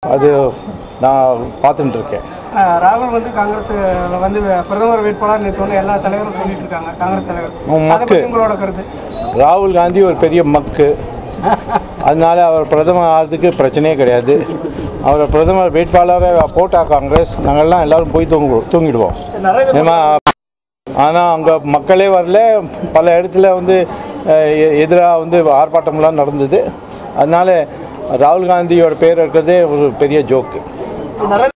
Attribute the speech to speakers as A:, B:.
A: அது நான் பார்த்துட்டு இருக்கேன்
B: அஹ் ராகுல் வந்து காங்கிரஸ் வந்து பிரதமர் வேட்பாளர் நேற்று வந்து எல்லா தலைவரும் சொல்லிட்டு இருக்காங்க காங்கிரஸ் தலைவர்
A: உம்,
B: அதை பத்தி
A: மக்கு.
B: உங்களோட கருத்து
A: ராகுல் காந்தி ஒரு பெரிய மக்கு அதனால அவர் பிரதமர் ஆகிறதுக்கு பிரச்சனையே கிடையாது அவரை பிரதமர் வேட்பாளரை போட்டா காங்கிரஸ் நாங்கள்லாம் எல்லாரும் போய் தூங்கு தூங்கிடுவோம்
B: சரி, நரேந்திர
A: ஏன்னா ஆனால் அங்கே மக்களே வரல பல இடத்துல வந்து எதிராக வந்து ஆர்ப்பாட்டம்லாம் நடந்தது அதனால ராகுல் காந்தியோட பேர் இருக்கிறதே ஒரு பெரிய ஜோக்கு
B: மோடி- நரேந்திர